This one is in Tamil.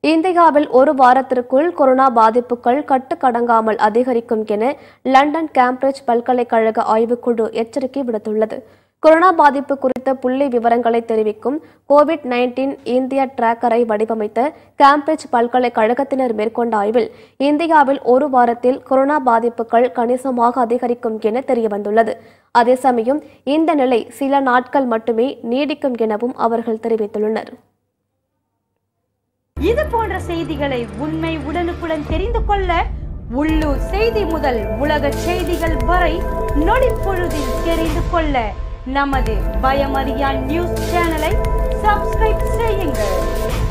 இந்தியாவில் ஒரு வாரத்திற்குள் கொரோனா பாதிப்புகள் கட்டுக்கடங்காமல் அதிகரிக்கும் என லண்டன் கேம்பிரிட்ஜ் பல்கலைக்கழக ஆய்வுக்குழு எச்சரிக்கை விடுத்துள்ளது கொரோனா பாதிப்பு குறித்த புள்ளி விவரங்களை தெரிவிக்கும் கோவிட் நைன்டீன் இந்திய டிராக்கரை வடிவமைத்த கேம்பிரிட்ஜ் பல்கலைக்கழகத்தினர் மேற்கொண்ட ஆய்வில் இந்தியாவில் ஒரு வாரத்தில் கொரோனா பாதிப்புகள் கணிசமாக அதிகரிக்கும் என தெரியவந்துள்ளது அதே சமயம் இந்த நிலை சில நாட்கள் மட்டுமே நீடிக்கும் எனவும் அவர்கள் தெரிவித்துள்ளனர் இது போன்ற செய்திகளை உண்மை உடனுக்குடன் தெரிந்து கொள்ள உள்ளூர் செய்தி முதல் உலக செய்திகள் வரை நொடிப்பொழுதில் தெரிந்து கொள்ள நமது பயமறியான் நியூஸ் சேனலை சப்ஸ்கிரைப் செய்யுங்கள்